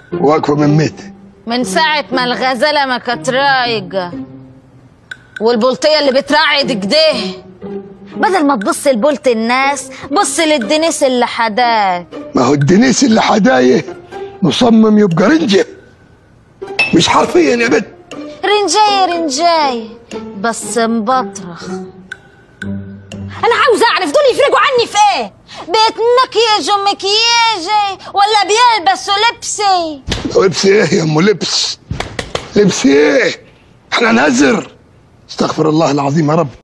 واقفه من متى من ساعة ما الغزالة ما كانت رايقة والبلطية اللي بترعد كده بدل ما تبص لبولت الناس بص للدنيس اللي حداك ما هو الدنيس اللي حدايه مصمم يبقى رنجه مش حرفيا يا بنت رنجاية رنجاية بس مبطرخ أنا عاوزة أعرف دول يفرقوا عني في إيه؟ بيت مكياج ومكياجي ولا بيلبسوا لبسي؟ لبس ايه يا ام لبس لبس ايه احنا نهزر استغفر الله العظيم يا رب